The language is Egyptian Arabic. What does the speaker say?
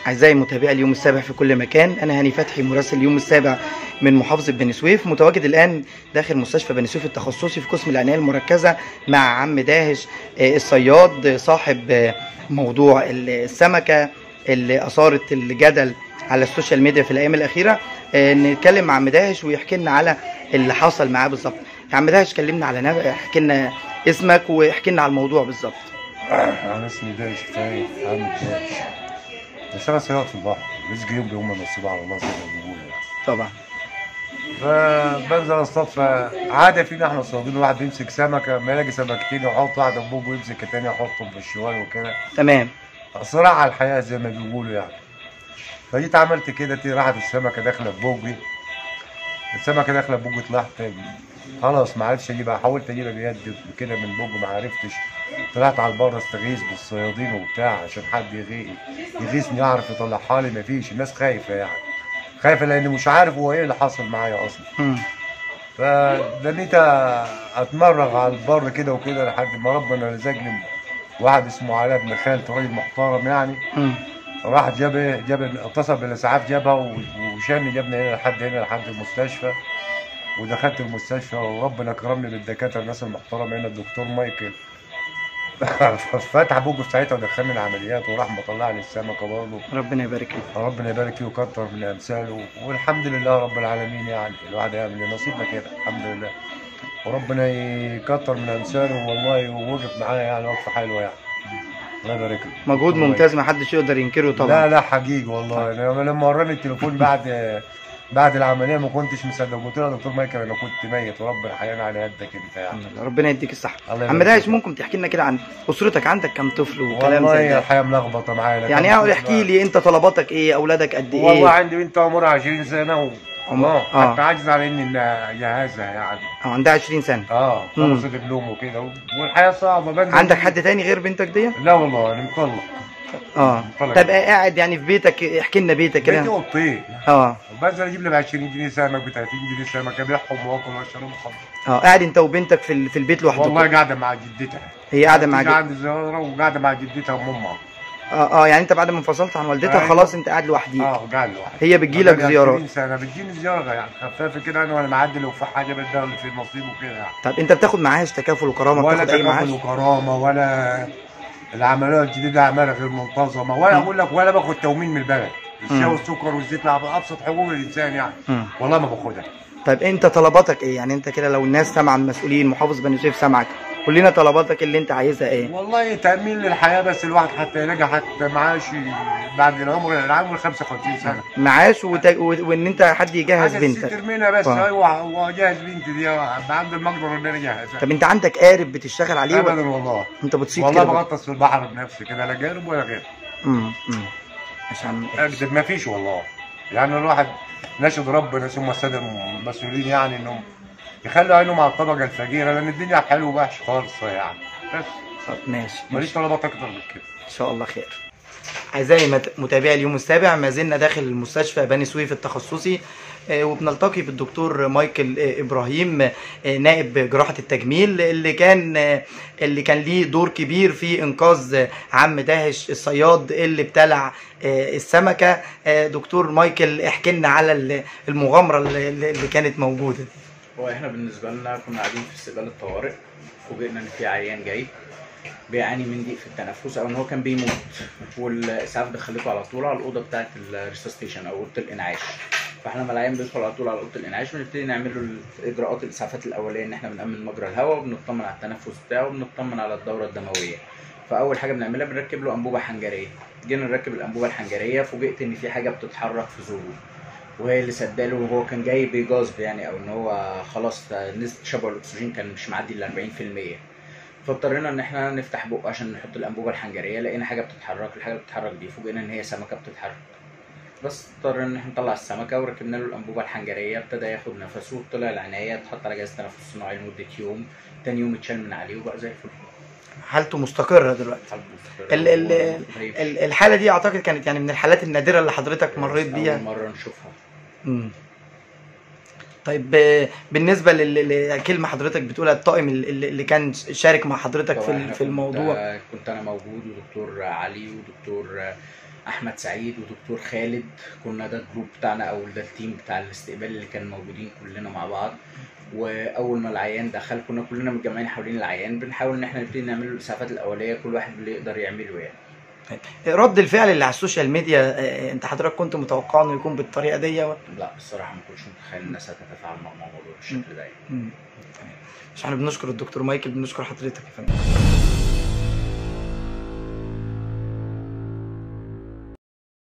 أعزائي متابعي اليوم السابع في كل مكان أنا هاني فتحي مراسل اليوم السابع من محافظة بني سويف متواجد الآن داخل مستشفى بني سويف التخصصي في قسم العناية المركزة مع عم داهش آه، الصياد صاحب آه، موضوع السمكة اللي أثارت الجدل على السوشيال ميديا في الأيام الأخيرة آه، نتكلم مع عم داهش ويحكي لنا على اللي حصل معاه بالظبط يا عم داهش كلمنا على نفسك احكي لنا اسمك واحكي لنا على الموضوع بالظبط انا اسمي دايش فايد عامل دايش بشتغل صياد في البحر رزق يوم بيوم نصيبه على الله زي ما بيقولوا يعني. طبعا فبنزل اصطاد فعادة فينا احنا صيادين واحد بيمسك سمكة ما يلاقي سمكتين يحط واحدة في بوجه ويمسك التاني يحطهم في الشوال وكده تمام صراع على الحياة زي ما بيقولوا يعني فجيت عملت كده تي راحت السمكة داخلة في بوجي السمكة داخلة في بوجي طلعت خلاص ما عرفتش اجيبها حاولت اجيبها بيد كده من بوجي ما عرفتش طلعت على البر استغيث بالصيادين وبتاع عشان حد يغي- يغيثني يعرف يطلعها لي مفيش الناس خايفة يعني خايفة لأني مش عارف هو ايه اللي حصل معايا أصلا مم. فدنيت اتمرغ على البر كده وكده لحد ما ربنا رزقني واحد اسمه علاء بن خالد راجل محترم يعني مم. راح جاب جاب اتصل بالاسعاف جابها و- وشاني جابني هنا لحد هنا لحد المستشفى ودخلت المستشفى وربنا كرمني بالدكاتره الناس المحترمه هنا الدكتور مايكل فتح بوجه في ساعتها ودخلني العمليات وراح مطلع لي السمكه برضه ربنا يبارك لك ربنا يبارك فيه ويكتر من امثاله والحمد لله رب العالمين يعني الواحد يعمل إيه؟ نصيبنا كده الحمد لله وربنا يكتر من امثاله والله ووقف معايا يعني وقفه حلوه يعني الله يبارك له مجهود الله ممتاز ما حدش يقدر ينكره طبعا لا لا حقيقي والله أنا لما وراني التليفون بعد بعد العمليه ما كنتش مصدق قلت له يا دكتور مايكل انا كنت ميت وربنا حيانا على يدك انت يعني الحمد لله. ربنا يديك الصحة الله عم يبارك داعش فيك. ممكن تحكي لنا كده عن اسرتك عندك كم طفل وكلام والله زي يا ده الحياه ملخبطه معايا لكن يعني اقعد احكي لي انت طلباتك ايه اولادك قد والله ايه عندي بنت عمرها 20 سنه و... عمر- اه آه. حتى عاجز على اني إن اجهزها يعني اه عندها 20 سنة اه مم. خلصت دبلوم وكده و- والحياه صعبه بنزل عندك حد تاني غير بنتك دي لا والله انا مطلق اه طلع. طب قاعد يعني في بيتك احكي لنا بيتك بيتي كده اوضتين اه بنزل اجيب لي ب 20 جنيه سمك ب 30 جنيه سمك ابيعهم واكل واشرب وخلاص اه قاعد انت وبنتك في ال- في البيت والله لوحدك قاعده مع جدتها هي قاعده مع تيجي جد... عندي زياره وقاعده مع جدتها وامها اه اه يعني انت بعد ما انفصلت عن والدتها أيوة. خلاص انت قاعد لوحديك اه قاعد لوحدي هي بتجيلك بقالي زيارات 20 سنه بتجيني زياره يعني خفافه كده انا وانا معدي لو في حاجه بدل في النصيب وكده يعني طب انت بتاخد معاش تكافل وكرامه ولا بتاخد اي معاش تكافل وكرامه ولا العمليه الجديده عماله غير منتظمه ولا مم. اقول لك ولا باخد تومين من البلد الشاي مم. والسكر والزيت لعب- ابسط حقوق الانسان يعني مم. والله ما باخدها طيب انت طلباتك ايه يعني انت كده لو الناس سامعه المسؤولين محافظ بني سويف سامعك قول لنا طلباتك اللي انت عايزها ايه والله تامين للحياه بس الواحد حتى يلاقي حتى معاش بعد العمر العمر 55 سنه معاش وت... و... وان انت حد يجهز حاجه بنتك ترمينا بس آه. ايوه واجهز بنتي دي عند المقدره ان انا اجهزها طب انت عندك قارب بتشتغل عليه ولا ابدا والله انت بتصيد والله كده بغطس في البحر بنفسي كده لا جانب ولا غير امم امم عشان اكذب ما فيش والله يعني الواحد نشد ربنا ثم الساده المسؤولين يعني انهم يخلوا عينهم على الطبقه الفقيره لان الدنيا حلوه وحش خالص يعني بس طب ماشي ماليش طلبات اكتر من كده ان شاء الله خير اعزائي مت- متابعي اليوم السابع ما زلنا داخل المستشفى بني سويف التخصصي آه، وبنلتقي بالدكتور مايكل آه، ابراهيم آه، نائب جراحه التجميل اللي كان آه، اللي كان ليه دور كبير في انقاذ آه، عم داهش الصياد اللي ابتلع آه، السمكه آه، دكتور مايكل احكي لنا على ال- المغامره اللي اللي كانت موجوده دي. هو احنا بالنسبه لنا كنا قاعدين في استقبال الطوارئ فوجئنا ان في عيان جاي بيعاني من ضيق في التنفس او ان هو كان بيموت والاسعاف دخلته على طول على الاوضه بتاعه الريسستيشن او اوضه الانعاش فاحنا لما العيان بيدخل على طول على اوضه الانعاش بنبتدي نعمل له الاجراءات الاسعافات الاوليه ان احنا بنامن مجرى الهواء وبنطمن على التنفس بتاعه وبنطمن على الدوره الدمويه فاول حاجه بنعملها بنركب له انبوبه حنجريه جينا نركب الانبوبه الحنجريه فوجئت ان في حاجه بتتحرك في زوره وهي اللي سداله وهو كان جاي بجاذب يعني او ان هو خلاص نسبه تشبع الاكسجين كان مش معدي ال 40% فاضطرينا ان احنا نفتح بقه عشان نحط الانبوبه الحنجريه لقينا حاجه بتتحرك الحاجه اللي بتتحرك دي فوجئنا ان هي سمكه بتتحرك بس اضطرينا ان احنا نطلع السمكه وركبنا له الانبوبه الحنجريه ابتدى ياخد نفسه طلع العنايه اتحط على جهاز تنفس صناعي لمده يوم تاني يوم اتشال من عليه وبقى زي الفل حالته مستقره دلوقتي الحمد لله. ال- ال- طيب. ال- الحاله دي اعتقد كانت يعني من الحالات النادره اللي حضرتك مريت بيها اول مره نشوفها مم. طيب آه، بالنسبه لل- لكلمه حضرتك بتقولها الطاقم اللي اللي كان شارك مع حضرتك في طبعاً ال- إحنا في كنت- الموضوع كنت انا موجود ودكتور علي ودكتور احمد سعيد ودكتور خالد كنا ده الجروب بتاعنا او ده التيم بتاع الاستقبال اللي كان موجودين كلنا مع بعض واول ما العيان دخل كنا كلنا متجمعين حوالين العيان بنحاول ان احنا نبتدي نعمل له الاسعافات الاوليه كل واحد باللي يقدر يعمله يعني رد الفعل اللي على السوشيال ميديا آه، انت حضرتك كنت متوقع انه يكون بالطريقه دي ولا؟ لا الصراحه ما كنتش متخيل الناس هتتفاعل مع الموضوع بالشكل ده يعني. مم. تمام. مش احنا بنشكر الدكتور مايكل بنشكر حضرتك يا فندم